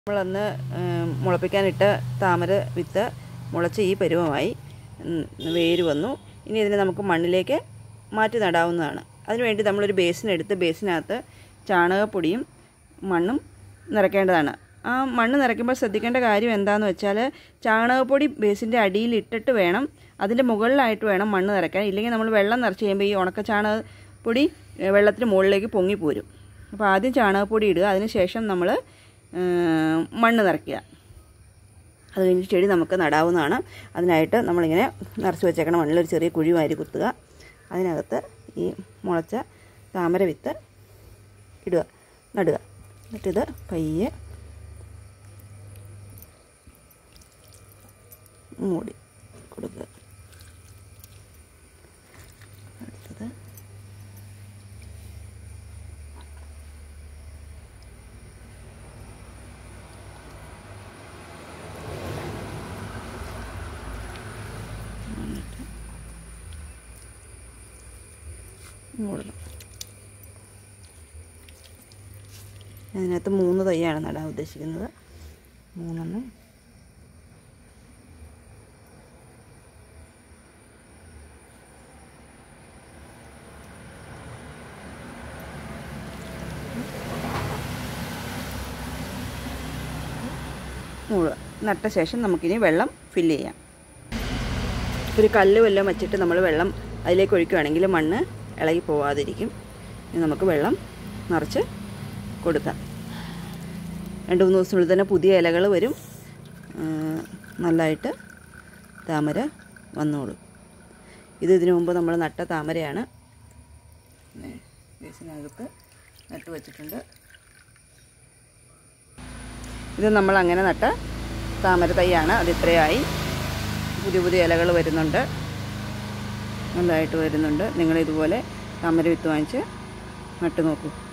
നമ്മളന്ന് ഏം, മുളപ്പിക്കാനിട്ട താമര വിത്ത് മുളച്ച് ഈ പരുവമായി ഉം, വേര് വന്നു ഇനി ഇതിനെ നമുക്ക് മണ്ണിലേക്ക് മാറ്റി നടാവുന്നതാണ് അതിനുവേണ്ടി നമ്മളൊരു ബേസിനെടുത്ത് ബേസിനകത്ത് ചാണകപ്പൊടിയും മണ്ണും നിറയ്ക്കേണ്ടതാണ് ആ മണ്ണ് നിറയ്ക്കുമ്പോൾ ശ്രദ്ധിക്കേണ്ട കാര്യം എന്താണെന്ന് വെച്ചാൽ ചാണകപ്പൊടി ബേസിൻ്റെ അടിയിൽ ഇട്ടിട്ട് വേണം അതിൻ്റെ മുകളിലായിട്ട് വേണം മണ്ണ് നിറയ്ക്കാൻ ഇല്ലെങ്കിൽ നമ്മൾ വെള്ളം നിറച്ച് കഴിയുമ്പോൾ ഈ ഉണക്ക ചാണകപ്പൊടി ഏ, വെള്ളത്തിന് മുകളിലേക്ക് പൊങ്ങിപ്പോരും അപ്പോൾ ആദ്യം ചാണകപ്പൊടി ഇടുക അതിന് ശേഷം നമ്മൾ മണ്ണ് നിറയ്ക്കുക അത് കഴിഞ്ഞ് ചെടി നമുക്ക് നടാവുന്നതാണ് അതിനായിട്ട് നമ്മളിങ്ങനെ നിറച്ച് വെച്ചേക്കണം മണ്ണിലൊരു ചെറിയ കുഴി വാരി കുത്തുക അതിനകത്ത് ഈ മുളച്ച താമര വിത്ത് ഇടുക നടുക എന്നിട്ടിത് പയ്യെ മൂടി കൊടുക്കുക അടുത്തത് മൂടണം അതിനകത്ത് മൂന്ന് തൈയാണ് നടാൻ ഉദ്ദേശിക്കുന്നത് മൂന്നെണ്ണം മൂടുക നട്ട ശേഷം നമുക്കിനി വെള്ളം ഫില്ല് ചെയ്യാം ഒരു കല്ല് വല്ലതും വെച്ചിട്ട് നമ്മൾ വെള്ളം അതിലേക്ക് ഒഴിക്കുകയാണെങ്കിൽ മണ്ണ് ഇളകി പോവാതിരിക്കും ഇനി നമുക്ക് വെള്ളം നിറച്ച് കൊടുക്കാം രണ്ട് മൂന്ന് ദിവസത്തിനുള്ളിൽ തന്നെ പുതിയ ഇലകൾ വരും ആ, നല്ലതായിട്ട് താമര വന്നോളും ഇത് ഇതിനു മുമ്പ് നമ്മൾ നട്ട താമരയാണ് ബേസിനകത്ത് നട്ട് വെച്ചിട്ടുണ്ട് ഇത് നമ്മൾ അങ്ങനെ നട്ട താമര തൈയാണ് അത് ഇത്രയായി പുതിയ പുതിയ ഇലകൾ വരുന്നുണ്ട് നല്ലതായിട്ട് വരുന്നുണ്ട് നിങ്ങൾ ഇതുപോലെ താമര വിത്ത് വാങ്ങിച്ച് നട്ട് നോക്കൂ